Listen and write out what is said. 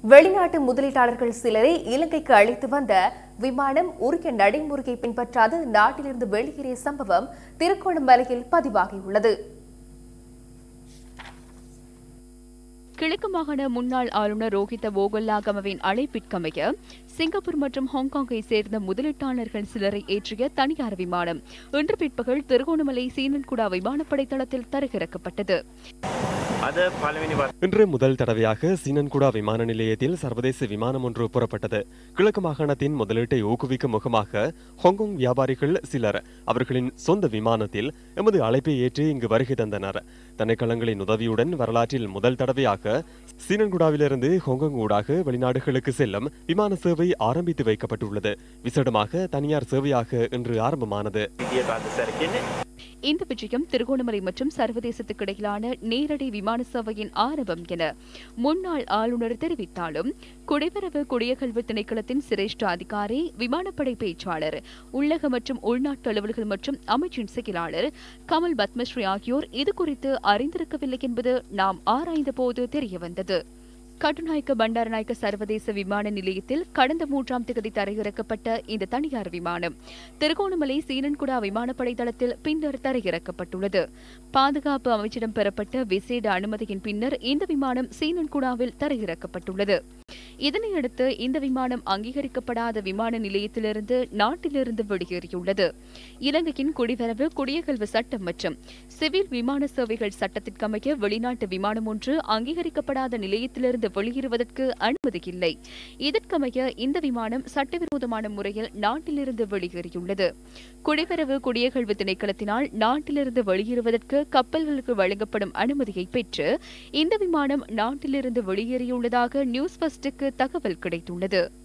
வெளிநாட்டு முதலீட்டாளர்கள் சிலரை இலங்கைக்கு அழைத்து வந்த விமானம் உரிய நடைமுறையை பின்பற்றாது நாட்டிலிருந்து வெளியேறிய சம்பவம் திருகோணமலையில் பதிவாகியுள்ளது கிழக்கு மாகாண முன்னாள் ஆளுநர் ரோஹித போகல்லாகமவின் அழைப்பிற்கமைய சிங்கப்பூர் மற்றும் ஹாங்காங்கை சேர்ந்த முதலீட்டாளர்கள் சிலரை ஏற்றிய தனியார் விமானம் இன்று பிற்பகல் திருகோணமலை சீனன்குடா விமானப்படை தளத்தில் தரையிறக்கப்பட்டது අද පළවෙනි වර இன்று முதல் தடவையாக சீனன்குடா விமான நிலையத்தில் சர்வதேச விமானம் ஒன்று புறப்பட்டது கிழக்கு மாகாணத்தின் முதலீட்டை ஊக்குவிக்கும் முகமாக ஹாங்காங் வியாபாரிகள் சிலர் அவர்களின் சொந்த விமானத்தில் எமது அழைப்பை ஏற்று இங்கு வருகை தந்தனர் திணைக்களங்களின் உதவியுடன் வரலாற்றில் முதல் தடவையாக சீனன்குடாவிலிருந்து ஹாங்காங் ஊடாக வெளிநாடுகளுக்கு செல்லும் விமான சேவை ஆரம்பித்து வைக்கப்பட்டுள்ளது விசேடமாக தனியார் சேவையாக இன்று ஆரம்பமானது විදියට අද සැරකෙන්නේ இந்த விஜயம் திருகோணமலை மற்றும் சர்வதேசத்துக்கு இடையிலான நேரடி விமான சேவையின் ஆரம்பம் என முன்னாள் ஆளுநர் தெரிவித்தாலும் குடிவரவு குடியகல்வு திணைக்களத்தின் சிரேஷ்ட அதிகாரி விமானப்படை பேச்சாளர் உள்ளக மற்றும் உள்நாட்டு அலுவல்கள் மற்றும் அமைச்சின் செயலாளர் கமல் பத்மஸ்ரீ ஆகியோர் இதுகுறித்து அறிந்திருக்கவில்லை என்பது நாம் ஆராய்ந்த போது தெரியவந்தது கட்டுநாயக்க பண்டாரநாயக்க சர்வதேச விமான நிலையத்தில் கடந்த மூன்றாம் தேதி தரையிறக்கப்பட்ட இந்த தனியார் விமானம் திருகோணமலை சீனன்குடா விமானப்படை தளத்தில் பின்னர் தரையிறக்கப்பட்டுள்ளது பாதுகாப்பு அமைச்சிடம் பெறப்பட்ட விசேட அனுமதியின் பின்னர் இந்த விமானம் சீனன்குடாவில் தரையிறக்கப்பட்டுள்ளது இதனையடுத்து இந்த விமானம் அங்கீகரிக்கப்படாத விமான நிலையத்திலிருந்து நாட்டிலிருந்து வெளியேறியுள்ளது இலங்கையின் குடிவரவு குடியகல்வு சட்டம் மற்றும் சிவில் விமான சேவைகள் சட்டத்திற்கமைய வெளிநாட்டு விமானம் ஒன்று அங்கீகரிக்கப்படாத நிலையத்திலிருந்து வெளியேறுவதற்கு அனுமதி இல்லை இதற்கமைய இந்த விமானம் சட்டவிரோதமான முறையில் நாட்டிலிருந்து வெளியேறியுள்ளது குடிவரவு குடியகல்வு திணைக்களத்தினால் நாட்டிலிருந்து வெளியேறுவதற்கு கப்பல்களுக்கு வழங்கப்படும் அனுமதியை பெற்று இந்த விமானம் நாட்டிலிருந்து வெளியேறியுள்ளதாக நியூஸ் ஃபர்ஸ்டுக்கு தகவல் கிடைத்துள்ளது